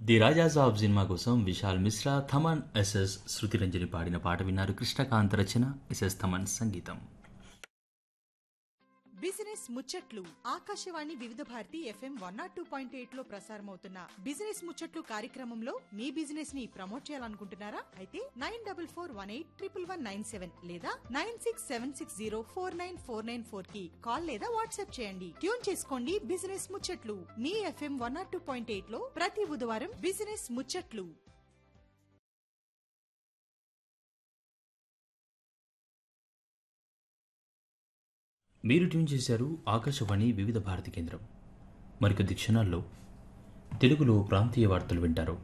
the Raja Saab cinema కోసం Vishal Mishra Thaman SS Shruti Ranjani పాడిన పాట విన్నారు కృష్ణకాంత్ రచన ఎస్ఎస్ థమన్ సంగీతం బిజినెస్ ముచ్చట్లు Akashvani Vividh Bharati FM one nought two point eight లో ప్రసారమవుతున్న బిజినెస్ ముచ్చట్లు కార్యక్రమంలో మీ బిజినెస్ ని ప్రమోట్ చేయాలనుకుంటున్నారా అయితే nine double four one eight triple one nine seven లేదా nine six seven six zero four nine four nine four కి కాల్ లేదా వాట్సాప్ చేయండి ట్యూన్ చేసుకోండి బిజినెస్ ముచ్చట్లు మీ FM one nought two point eight లో ప్రతి బుధవారం బిజినెస్ ముచ్చట్లు మీరు ట్యూన్ చేశారు ఆకాశవాణి వివిధ భారతి కేంద్రం మరికొద్ది క్షణాల్లో తెలుగులో ప్రాంతీయ వార్తలు వింటారు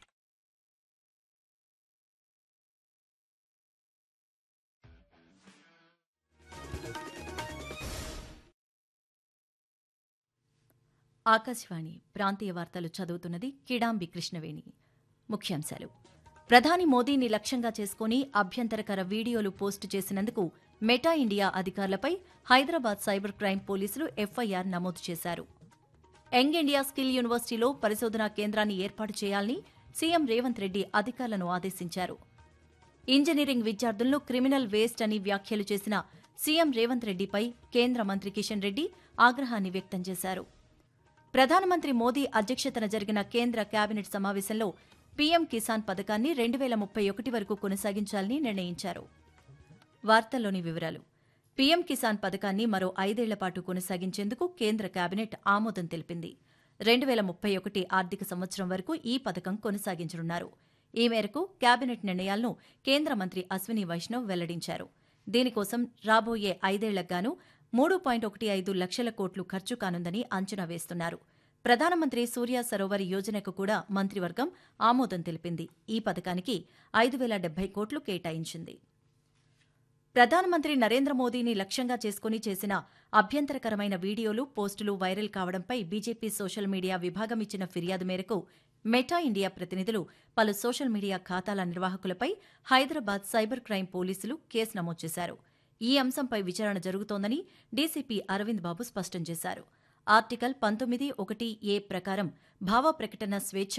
ఆకాశవాణి ప్రాంతీయ వార్తలు చదువుతున్నది కిడాంబి కృష్ణవేణి ముఖ్యాంశాలు ప్రధాని మోదీని లక్ష్యంగా చేసుకుని అభ్యంతరకర వీడియోలు పోస్టు చేసినందుకు మెటా ఇండియా అధికారులపై హైదరాబాద్ సైబర్ క్రైమ్ పోలీసులు ఎఫ్ఐఆర్ నమోదు చేశారు యంగ్ ఇండియా స్కిల్ యూనివర్సిటీలో పరిశోధనా కేంద్రాన్ని ఏర్పాటు చేయాలని సీఎం రేవంత్ రెడ్డి అధికారులను ఆదేశించారు ఇంజనీరింగ్ విద్యార్థులను క్రిమినల్ వేస్ట్ అని వ్యాఖ్యలు చేసిన సీఎం రేవంత్ రెడ్డిపై కేంద్ర మంత్రి కిషన్ రెడ్డి ఆగ్రహాన్ని వ్యక్తం చేశారు ప్రధానమంత్రి మోదీ అధ్యక్షతన జరిగిన కేంద్ర కేబినెట్ సమావేశంలో పీఎం కిసాన్ పథకాన్ని రెండు వేల ముప్పై ఒకటి వరకు కొనసాగించాలని నిర్ణయించారు వార్తల్లోని వివరాలు పీఎం కిసాన్ పథకాన్ని మరో ఐదేళ్ల పాటు కొనసాగించేందుకు కేంద్ర కేబినెట్ ఆమోదం తెలిపింది రెండు వేల ముప్పై ఒకటి ఆర్థిక సంవత్సరం వరకు ఈ పథకం కొనసాగించనున్నారు ఈ మేరకు కేబినెట్ నిర్ణయాలను కేంద్ర మంత్రి అశ్విని వైష్ణవ్ వెల్లడించారు దీనికోసం రాబోయే ఐదేళ్లకుగాను మూడు పాయింట్ ఒకటి ఐదు లక్షల కోట్లు ఖర్చు కానుందని అంచనా వేస్తున్నారు ప్రధానమంత్రి సూర్య సరోవర్ యోజనకు కూడా మంత్రివర్గం ఆమోదం తెలిపింది ఈ పథకానికి ఐదు వేల డెబ్బై కోట్లు కేటాయించింది ప్రధానమంత్రి నరేంద్ర మోదీని లక్ష్యంగా చేసుకుని చేసిన అభ్యంతరకరమైన వీడియోలు పోస్టులు వైరల్ కావడంపై బీజేపీ సోషల్ మీడియా విభాగం ఇచ్చిన ఫిర్యాదు మేరకు మెటా ఇండియా ప్రతినిధులు పలు సోషల్ మీడియా ఖాతాల నిర్వాహకులపై హైదరాబాద్ సైబర్ క్రైమ్ పోలీసులు కేసు నమోదు చేశారు ఈ అంశంపై విచారణ జరుగుతోందని డీసీపీ అరవింద్ బాబు స్పష్టం చేశారు ఆర్టికల్ పంతొమ్మిది ఒకటి ఏ ప్రకారం భావ ప్రకటన స్వేచ్ఛ